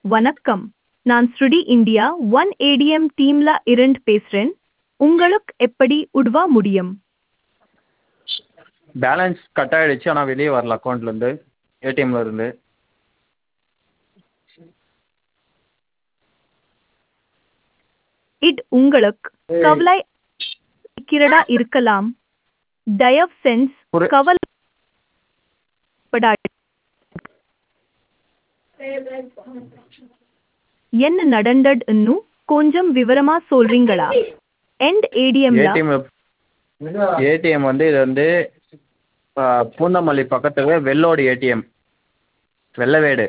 வணக்கம் நான் ஸ்ருடி இந்தியா ஒன் ஏடிஎம் டீம்ல இருந்து பேசுறேன் உங்களுக்கு எப்படி உதவ முடியும் பேலன்ஸ் கட் ஆகிடுச்சு ஆனால் வெளியே வரல அக்கௌண்ட்லேருந்து ஏடிஎம்மில் இருந்து இது உங்களுக்கு கவலை இருக்கிறதா இருக்கலாம் தயவு சென்ஸ் ஒரு- கவலைப்படாது என்ன நடந்ததுன்னு கொஞ்சம் விவரமா சொல்றீங்களா எண்ட் ஏடிஎம்ல ஏடிஎம் ஏடிஎம் வந்து இது வந்து ஆ, பூந்தமல்லி பக்கத்தில் வெள்ளோடு ஏடிஎம் வெள்ளவேடு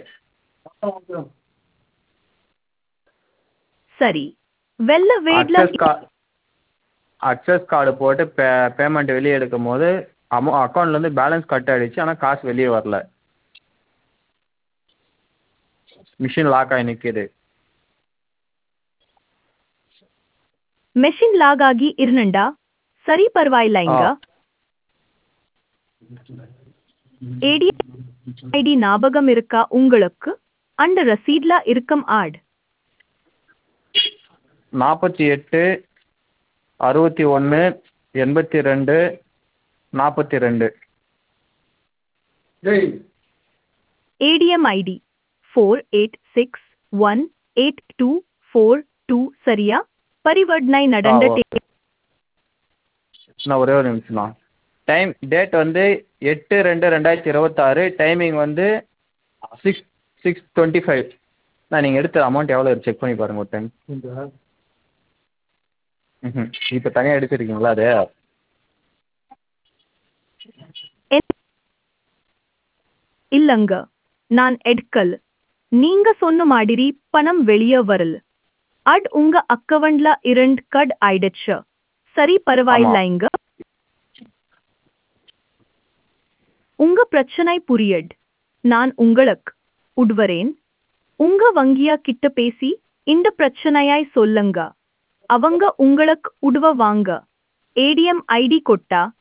சரி வெள்ள வேட்ல அக்சஸ் கா அக்சஸ் கார்டு போட்டு பே பேமெண்ட் வெளியே எடுக்கும் போது அமௌ அக்கௌண்ட்லேருந்து பேலன்ஸ் கட் ஆகிடுச்சு ஆனால் காசு வெளியே வரல மிஷின் லாக் ஆகி நிற்கிது மெஷின் லாக் ஆகி இருந்தண்டா சரி பரவாயில்லைங்க ஆ. ஏடிஎம் ஐடி ஞாபகம் இருக்கா உங்களுக்கு அந்த ரசீட்ல இருக்கும் ஆட் நாற்பத்தி எட்டு அறுபத்தி ஒன்று எண்பத்தி ரெண்டு நாற்பத்தி ரெண்டு ATM ID four eight six one eight two four two சரியா பரிவர்த்தனை நடந்த ஆ, ஓ. தே- நான் ஒரே ஒரு நிமிஷம் தான் டைம் டேட் வந்து எட்டு ரெண்டு ரெண்டாயிரத்தி இருபத்தாறு டைமிங் வந்து சிக்ஸ் சிக்ஸ் டுவெண்ட்டி ஃபைவ் நான் நீங்கள் எடுத்த அமௌண்ட் எவ்வளோ செக் பண்ணி பாருங்கள் ஒரு டைம் ம் இப்போ தனியாக எடுத்துருக்கீங்களா அது இல்லங்க நான் எடுக்கல் நீங்க சொன்ன மாதிரி பணம் வெளியே வரல அட் உங்க அக்கவுண்ட்ல இரண்டு கட் ஆயிடுச்சு சரி பரவாயில்லைங்க உங்க பிரச்சனை புரியட் நான் உங்களுக்கு உட்வரேன் உங்க வங்கியா கிட்ட பேசி இந்த பிரச்சனையாய் சொல்லுங்க அவங்க உங்களுக்கு உதவ வாங்க ஏடிஎம் ஐடி கொட்டா